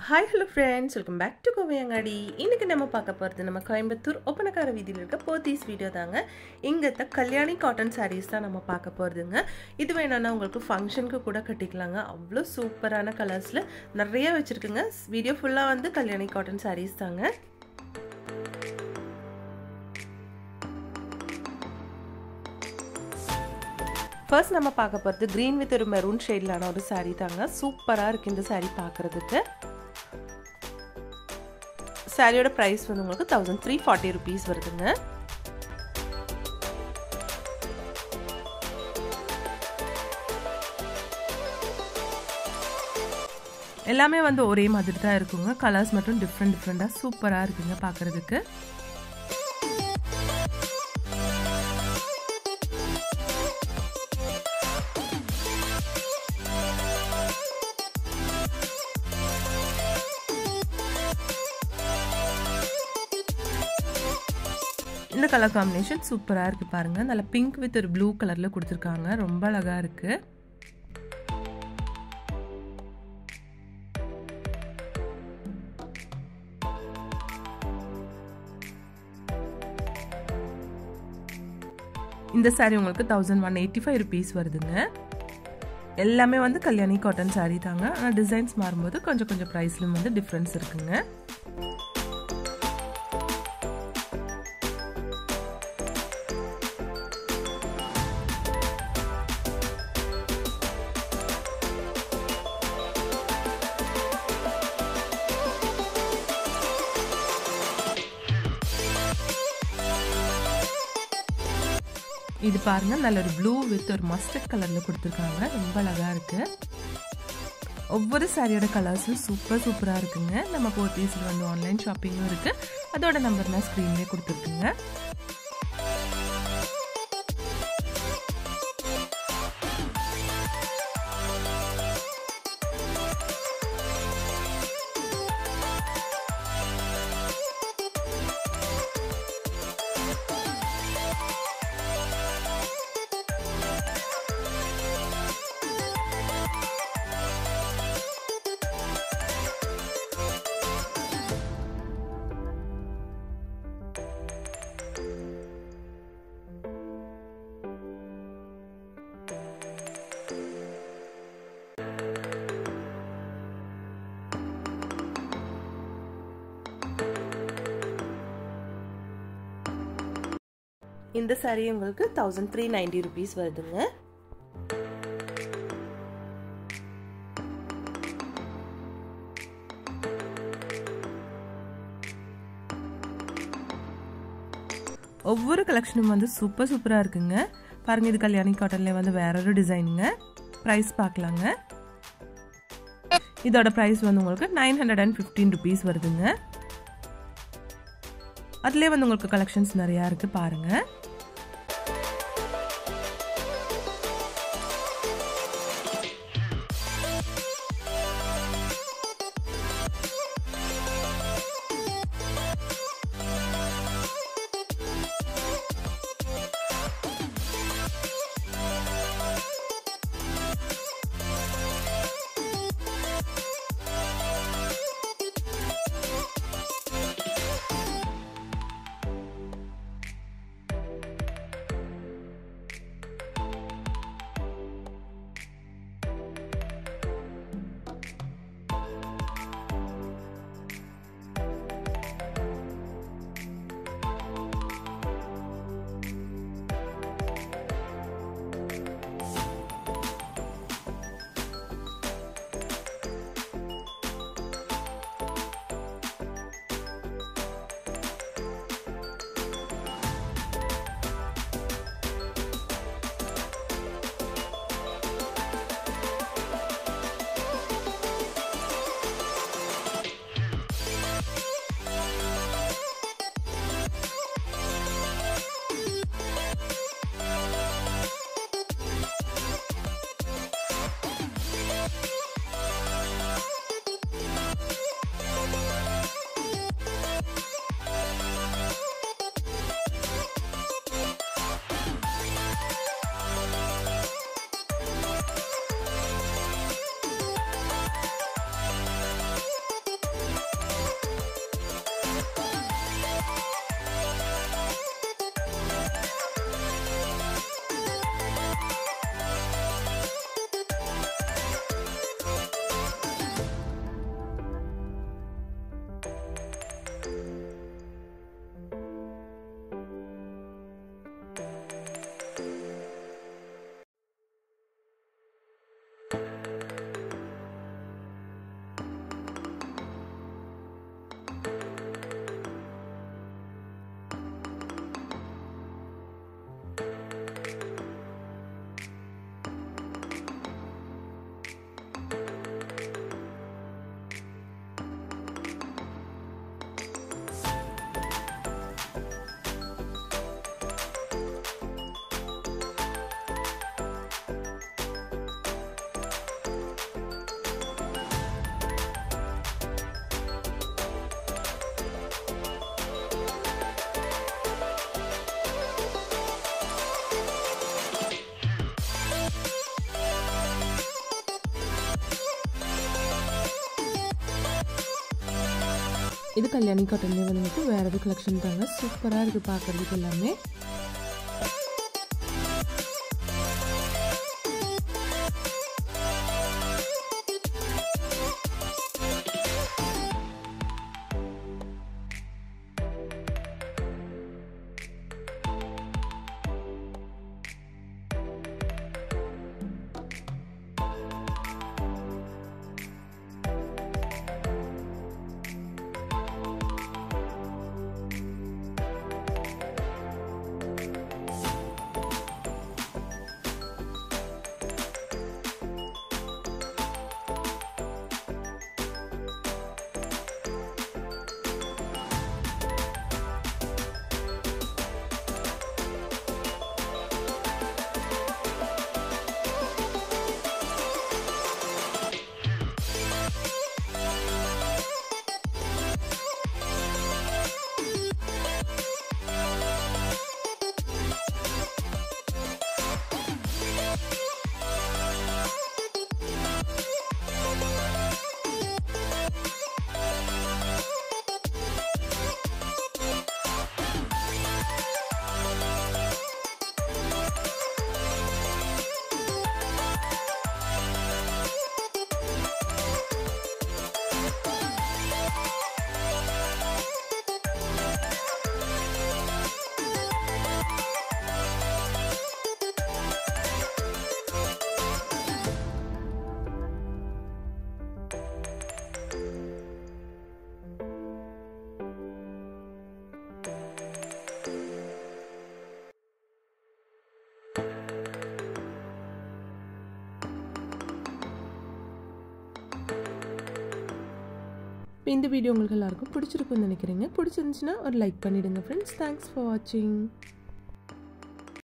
hi hello friends welcome back to Kovaiangadi இன்றைக்கி நம்ம பார்க்க போகிறது நம்ம கோயம்புத்தூர் ஒப்பனக்கார வீதியில் இருக்க போத்தீஸ் வீடியோ தாங்க இங்கத்த கல்யாணி காட்டன் சாரீஸ் தான் நம்ம பார்க்க போகிறதுங்க இது வேணும்னா உங்களுக்கு ஃபங்க்ஷனுக்கு கூட கட்டிக்கலாங்க அவ்வளோ சூப்பரான கலர்ஸில் நிறைய வச்சுருக்குங்க வீடியோ ஃபுல்லாக வந்து கல்யாணி காட்டன் சாரீஸ் தாங்க ஃபர்ஸ்ட் நம்ம பார்க்க போகிறது க்ரீன் வித் ஒரு மெரூன் ஷேட்லான ஒரு சாரீ தாங்க சூப்பராக இருக்குது இந்த சாரீ பார்க்குறதுக்கு சாரியோட ப்ரைஸ் வந்து உங்களுக்கு தௌசண்ட் த்ரீ ஃபார்ட்டி ருபீஸ் வருதுங்க எல்லாமே வந்து ஒரே மாதிரி தான் இருக்குங்க கலர்ஸ் மட்டும் டிஃப்ரெண்ட் டிஃப்ரெண்ட்டாக சூப்பராக இருக்குங்க பார்க்குறதுக்கு இந்த கலர் காம்பினேஷன் சூப்பராக இருக்குது பாருங்கள் நல்ல பிங்க் வித் ஒரு ப்ளூ கலரில் கொடுத்துருக்காங்க ரொம்ப அழகாக இருக்குது இந்த சாரீ உங்களுக்கு thousand one eighty five rupees வருதுங்க எல்லாமே வந்து கல்யாணி காட்டன் சாரீ தாங்க ஆனால் டிசைன்ஸ் மாறும்போது கொஞ்சம் கொஞ்சம் ப்ரைஸ்லையும் வந்து டிஃப்ரென்ஸ் இருக்குங்க இது பாருங்க நல்ல ஒரு ப்ளூ வித் ஒரு மஸ்டர்ட் கலர்ல கொடுத்துருக்காங்க ரொம்ப அழகா இருக்கு ஒவ்வொரு சாரியோட கலர்ஸும் சூப்பர் சூப்பராக இருக்குங்க நம்ம போத்தீஸில் வந்து ஆன்லைன் ஷாப்பிங்கும் இருக்கு அதோட நம்பர் நான் ஸ்க்ரீன்லேயே கொடுத்துருக்குங்க இந்த சாரீ உங்களுக்கு தௌசண்ட் த்ரீ நைன்டி ருபீஸ் வருதுங்க ஒவ்வொரு கலெக்ஷனும் வந்து சூப்பர் சூப்பராக இருக்குங்க பாருங்க இது கல்யாணி காட்டன்ல வந்து வேற ஒரு டிசைனுங்க ப்ரைஸ் பார்க்கலாங்க இதோட ப்ரைஸ் வந்து உங்களுக்கு nine hundred and fifteen rupees வருதுங்க அதுலேயே வந்து உங்களுக்கு கலெக்ஷன்ஸ் நிறையா இருக்குது பாருங்கள் இது கல்யாணி காட்டன்லேயே வந்துட்டு வேறு எது கலெக்ஷன் தாங்க சூப்பராக இருக்குது பார்க்குறதுக்கு எல்லாமே இப்போ இந்த வீடியோ உங்களுக்கு எல்லாருக்கும் பிடிச்சிருக்குன்னு நினைக்கிறீங்க பிடிச்சிருந்துச்சுன்னா ஒரு லைக் பண்ணிவிடுங்க ஃப்ரெண்ட்ஸ் தேங்க்ஸ் ஃபார் வாட்சிங்